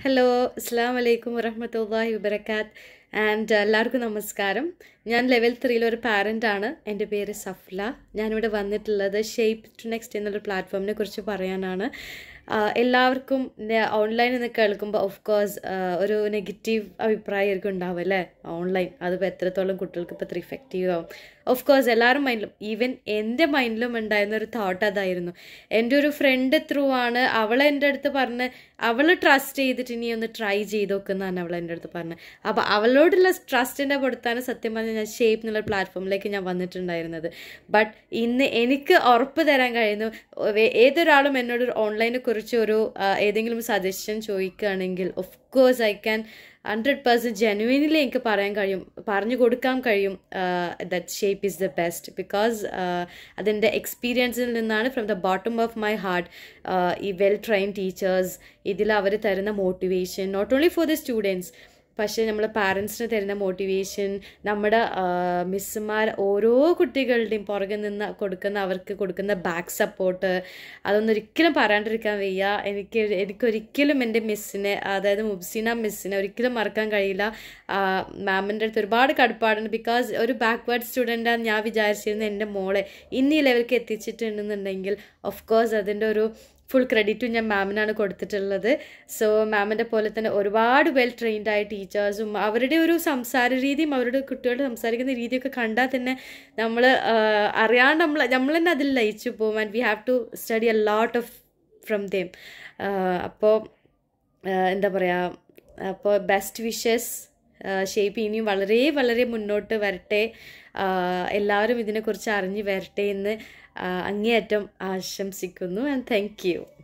hello അസ്സാം വലൈക്കും വറഹമത്തല്ലാഹി വബർക്കാത്ത് ആൻഡ് എല്ലാവർക്കും നമസ്കാരം ഞാൻ ലെവൽ ത്രീയിലെ ഒരു പാരൻ്റ് ആണ് എൻ്റെ പേര് സഫ്ല ഞാനിവിടെ വന്നിട്ടുള്ളത് ഷേപ്പ് ടു നെക്സ്റ്റ് എന്നുള്ള പ്ലാറ്റ്ഫോമിനെ കുറിച്ച് പറയാനാണ് ആഹ് എല്ലാവർക്കും ഓൺലൈനിൽ നിന്ന് കേൾക്കുമ്പോൾ ഓഫ് കോഴ്സ് ഒരു നെഗറ്റീവ് അഭിപ്രായമായിരിക്കും ഉണ്ടാവും അല്ലേ ഓൺലൈൻ അതിപ്പോൾ എത്രത്തോളം കുട്ടികൾക്ക് ഇപ്പോൾ ഇത്ര ഇഫക്റ്റീവ് ആവും ഓഫ് കോഴ്സ് എല്ലാവരും മൈൻഡിലും ഈവൻ എൻ്റെ മൈൻഡിലും ഉണ്ടായിരുന്ന ഒരു തോട്ട് അതായിരുന്നു എൻ്റെ ഒരു ഫ്രണ്ട് ത്രൂ ആണ് അവൾ എൻ്റെ അടുത്ത് പറഞ്ഞ് അവൾ ട്രസ്റ്റ് ചെയ്തിട്ട് ഇനി ഒന്ന് ട്രൈ ചെയ്ത് നോക്കുന്നതാണ് അവൾ എൻ്റെ അടുത്ത് പറഞ്ഞത് അപ്പോൾ അവളോടുള്ള ട്രസ്റ്റിൻ്റെ പുറത്താണ് സത്യം പറഞ്ഞാൽ ഞാൻ ഷേപ്പ് എന്നുള്ള പ്ലാറ്റ്ഫോമിലേക്ക് ഞാൻ വന്നിട്ടുണ്ടായിരുന്നത് ബട്ട് ഇന്ന് എനിക്ക് ഉറപ്പ് തരാൻ കഴിയുന്നു വേ- ഏതൊരാളും എന്നോട് ഓൺലൈനെ കുറിച്ച് ഒരു ആ, ഏതെങ്കിലും സജഷൻ ചോദിക്കുകയാണെങ്കിൽ of course I can hundred percent genuinely എനിക്ക് പറയാൻ കഴിയും പറഞ്ഞു കൊടുക്കാൻ കഴിയും that shape is the best because അതിൻ്റെ എക്സ്പീരിയൻസിൽ നിന്നാണ് from the bottom of my heart ഈ വെൽ ട്രെയിൻ ടീച്ചേഴ്സ് ഇതിൽ അവർ തരുന്ന motivation not only for the students പക്ഷേ നമ്മൾ പാരൻസിന് തരുന്ന മോട്ടിവേഷൻ നമ്മുടെ മിസ്സുമാർ ഓരോ കുട്ടികളുടെയും പുറകെ നിന്ന് കൊടുക്കുന്ന അവർക്ക് കൊടുക്കുന്ന ബാക്ക് സപ്പോർട്ട് അതൊന്നും ഒരിക്കലും പറയാണ്ടിരിക്കാൻ വയ്യ എനിക്ക് എനിക്കൊരിക്കലും എൻ്റെ മിസ്സിനെ അതായത് മുബ്സിന മിസ്സിനെ ഒരിക്കലും മറക്കാൻ കഴിയില്ല മാമിൻ്റെ അടുത്ത് ഒരുപാട് കടപ്പാടുണ്ട് ബിക്കോസ് ഒരു ബാക്ക്വേർഡ് സ്റ്റുഡൻ്റാണ് ഞാൻ വിചാരിച്ചിരുന്നത് എൻ്റെ മോളെ ഇന്ന് ഈ ലെവലിലേക്ക് എത്തിച്ചിട്ടുണ്ടെന്നുണ്ടെങ്കിൽ ഓഫ് കോഴ്സ് അതിൻ്റെ ഒരു ഫുൾ ക്രെഡിറ്റും ഞാൻ മാമിനാണ് കൊടുത്തിട്ടുള്ളത് സോ മാമിൻ്റെ പോലെ തന്നെ ഒരുപാട് വെൽ ട്രെയിൻഡ് ആയ ടീച്ചേഴ്സും അവരുടെ ഒരു സംസാര രീതിയും അവരുടെ കുട്ടികളുടെ സംസാരിക്കുന്ന രീതിയൊക്കെ കണ്ടാൽ തന്നെ നമ്മൾ അറിയാണ്ട് നമ്മൾ നമ്മൾ തന്നെ അതിൽ ലയിച്ചു പോകും and we have to study a lot of from them അപ്പോൾ എന്താ പറയുക അപ്പോൾ ബെസ്റ്റ് വിഷസ് ഷേപ്പ് ഇനിയും വളരെ വളരെ മുന്നോട്ട് വരട്ടെ ആ, എല്ലാവരും ഇതിനെക്കുറിച്ച് അറിഞ്ഞ് വരട്ടെ എന്ന് ആ, അങ്ങേയറ്റം ആശംസിക്കുന്നു ആൻഡ് താങ്ക് യു